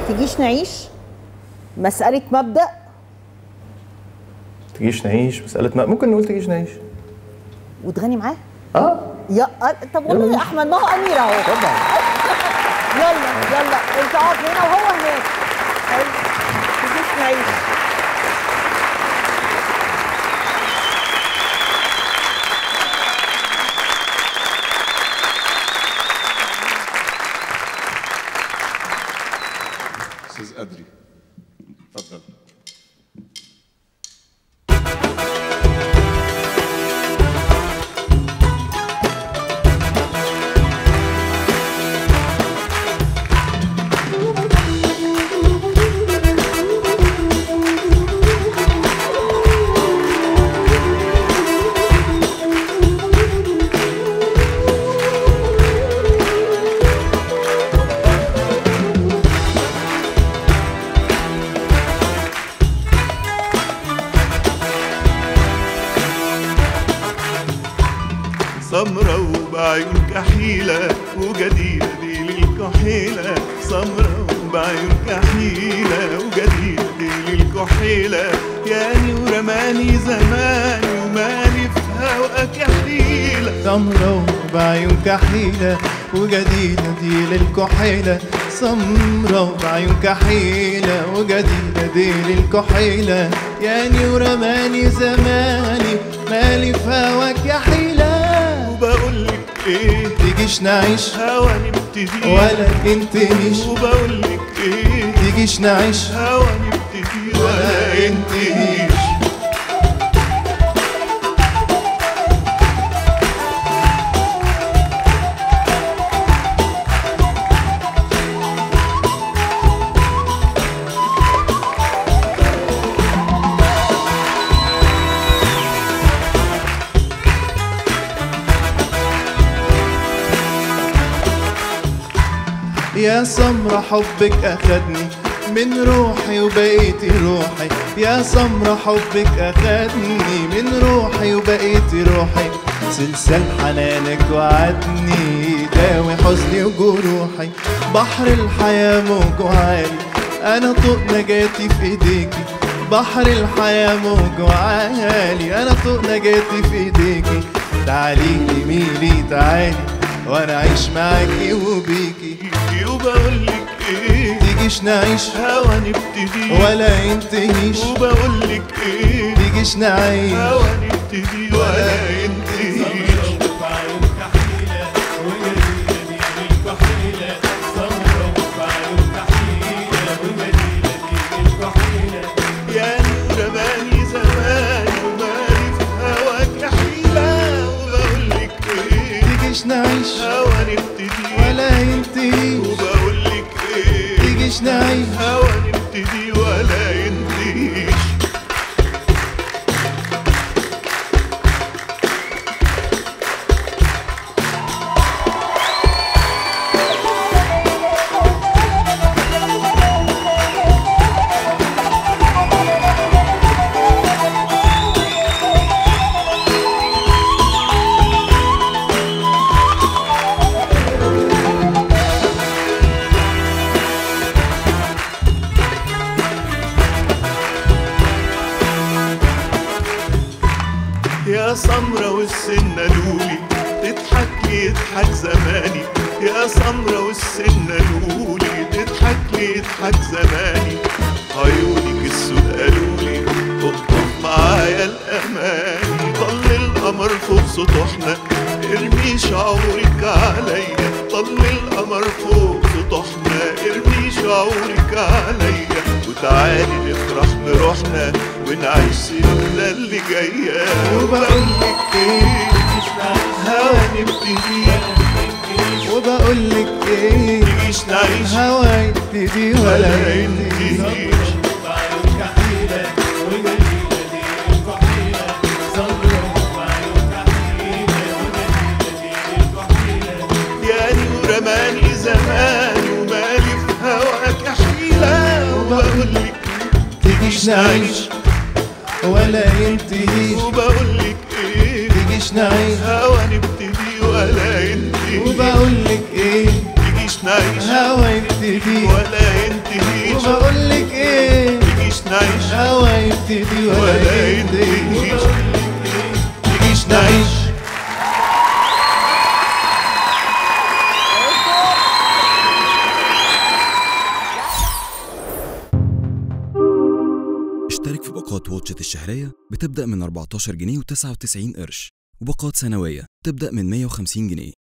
تجيش نعيش مسألة مبدأ تجيش نعيش مسألة ما ممكن نقول تجيش نعيش وتغني معاه اه يا أ- طب والله يا احمد ما هو امير اهو طبعا يلا يلا انت اقف هنا وهو هناك أيوة. تجيش نعيش استاذ ادري اتفضل سمرة وبعيون كحيلة وجديدة دي للكحيلة سمرة وبعيون كحيلة وجديدة دي للكحيلة يعني ورماني زماني ومالي في هواك كحيلة سمرة وبعيون كحيلة وجديدة دي للكحيلة سمرة وبعيون كحيلة وجديدة دي للكحيلة يعني ورماني زماني مالي في هواك يا حيلة وبقولك ايه تجيش نعيش هوا نبتدي ولا انتهيش وبقولك ايه تجيش نعيش هوا نبتدي ولا ينتهيش يا سمرة حبك أخدني من روحي وبقيتي روحي يا سمرة حبك أخدني من روحي وبقيتي روحي سلسال حنانك وعدني داوي حزني وجروحي بحر الحياة موجه عالي أنا طوق نجاتي في إيديكي بحر الحياة موجه عالي أنا طوق نجاتي في إيديكي تعالي لي ميلي تعالي وأنا أعيش معاكي وبيكي وبقولك ايه تجيش نعيش هوا نبتدي ولا ينتهيش وبقولك ايه تجيش نعيش هوا نبتدي ولا ينتهيش يا نور مالي زماني ومالي في هواك حيلة وبقولك ايه تجيش نعيش هوا نبتدي ولا ينتهيش وبقولك ايه تجيش نعيش هوا نبتدي ولا ينتهيش يا سمرة والسنة لولي تضحك لي يضحك زماني يا سمرة والسنة لولي تضحك لي يضحك زماني عيونك السود قالولي اخطف معايا الأماني طل القمر فوق سطوحنا ارمي شعورك عليا طل القمر فوق سطوحنا ارمي شعورك عليا وتعالي نفرح بروحنا ونعيش سننا اللي جاية وبقولك ايه هوا نبتدي وبقولك ايه نعيش نعيش هوا يبتدي ولا ولا ينتهيش ينتهيش يا نور مالي زمان ومالي في هواك حيلة وبقولك تجيش نعيش ولا ينتهيش وبقولك ايه تجيش نعيش هوا نبتدي ولا ينتهي وبقولك ايه تجيش نعيش هوا يبتدي يبتدي ولا ينتهيش وبقول لك ايه تجيش نعيش هوا يبتدي ولا ولا ينتهي ينتهيش تجيش نعيش اشترك في باقات واتشت الشهرية بتبدأ من 14 جنيه و99 قرش وباقات سنوية تبدأ من 150 جنيه